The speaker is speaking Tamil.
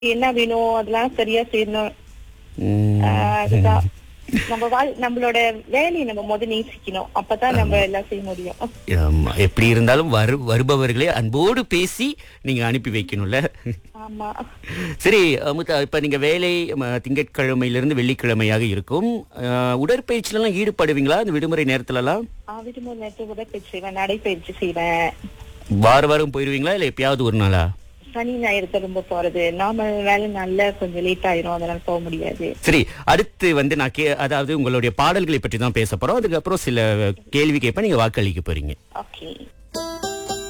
என்ன வேணும் அதெல்லாம் சரியா செய்யணும் ம். ஆஹ் அதுதான் நம்ம வாழ் நம்மளோட வேலையை நம்ம முத நேசிக்கணும் அப்பதான் நம்ம எல்லாம் செய்ய முடியும் ஆமா எப்படி இருந்தாலும் வரு வருபவர்களை அன்போடு பேசி நீங்க அனுப்பி வைக்கணும்ல ஆமா சரி அமுதா இப்ப நீங்க வேலை ம, திங்கட்கிழமையிலிருந்து வெள்ளிக்கிழமையாக இருக்கும் அஹ், உடற்பயிற்சியில எல்லாம் ஈடுபடுவீங்களா இந்த விடுமுறை நேரத்துல எல்லாம் ஆஹ் விடுமுறை நேரத்தில் கூட பயிற்சி செய்வேன் நடைப்பயிற்சி செய்வேன் வார வாரம் போயிருவீங்களா இல்ல எப்பயாவது ஒரு நாளா சனி ஞாயிறு திரும்ப போறது நார்மல் வேலை நல்ல கொஞ்சம் லேட் ஆயிரும் அதனால போக முடியாது சரி அடுத்து வந்து நான் கே அதாவது உங்களுடைய பாடல்களை பற்றி தான் பேச போறோம் அதுக்கப்புறம் சில கேள்வி கேட்பேன் நீங்க வாக்களிக்க போறீங்க ஓகே